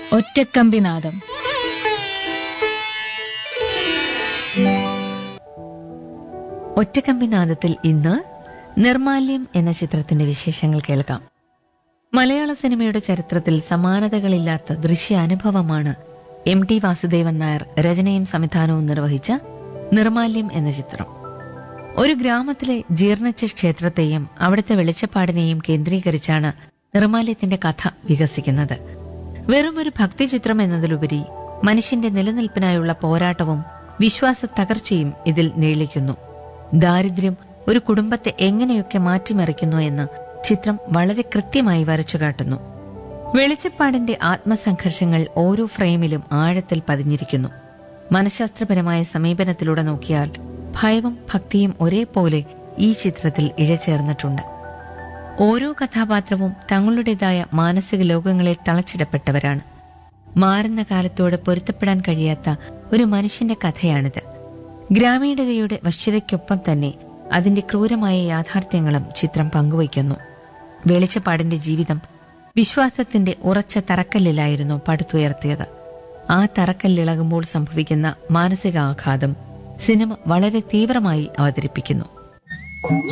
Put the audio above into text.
ഒറ്റക്കമ്പിനാദം ഒറ്റക്കമ്പിനാദത്തിൽ ഇന്ന് നിർമാല്യം എന്ന ചിത്രത്തിന്റെ വിശേഷങ്ങൾ കേൾക്കാം മലയാള സിനിമയുടെ ചരിത്രത്തിൽ സമാനതകളില്ലാത്ത ദൃശ്യാനുഭവമാണ് എം ടി വാസുദേവൻ നായർ രചനയും സംവിധാനവും നിർവഹിച്ച നിർമാല്യം എന്ന ചിത്രം ഒരു ഗ്രാമത്തിലെ ജീർണിച്ച ക്ഷേത്രത്തെയും അവിടുത്തെ വെളിച്ചപ്പാടിനെയും കേന്ദ്രീകരിച്ചാണ് നിർമാല്യത്തിന്റെ കഥ വികസിക്കുന്നത് വെറും ഒരു ഭക്തിചിത്രം എന്നതിലുപരി മനുഷ്യന്റെ നിലനിൽപ്പിനായുള്ള പോരാട്ടവും വിശ്വാസ തകർച്ചയും ഇതിൽ നീളിക്കുന്നു ദാരിദ്ര്യം ഒരു കുടുംബത്തെ എങ്ങനെയൊക്കെ മാറ്റിമറിക്കുന്നു എന്ന് ചിത്രം വളരെ കൃത്യമായി വരച്ചു കാട്ടുന്നു വെളിച്ചപ്പാടിന്റെ ആത്മസംഘർഷങ്ങൾ ഓരോ ഫ്രെയിമിലും ആഴത്തിൽ പതിഞ്ഞിരിക്കുന്നു മനഃശാസ്ത്രപരമായ സമീപനത്തിലൂടെ നോക്കിയാൽ ഭയവും ഭക്തിയും ഒരേപോലെ ഈ ചിത്രത്തിൽ ഇഴചേർന്നിട്ടുണ്ട് ഓരോ കഥാപാത്രവും തങ്ങളുടേതായ മാനസിക ലോകങ്ങളിൽ തളച്ചിടപ്പെട്ടവരാണ് മാറുന്ന കാലത്തോട് പൊരുത്തപ്പെടാൻ കഴിയാത്ത ഒരു മനുഷ്യന്റെ കഥയാണിത് ഗ്രാമീണതയുടെ വശ്യതയ്ക്കൊപ്പം തന്നെ അതിന്റെ ക്രൂരമായ യാഥാർത്ഥ്യങ്ങളും ചിത്രം പങ്കുവയ്ക്കുന്നു വെളിച്ചപ്പാടിന്റെ ജീവിതം വിശ്വാസത്തിന്റെ ഉറച്ച തറക്കല്ലിലായിരുന്നു പടുത്തുയർത്തിയത് ആ തറക്കല്ലിളകുമ്പോൾ സംഭവിക്കുന്ന മാനസികാഘാതം സിനിമ വളരെ തീവ്രമായി അവതരിപ്പിക്കുന്നു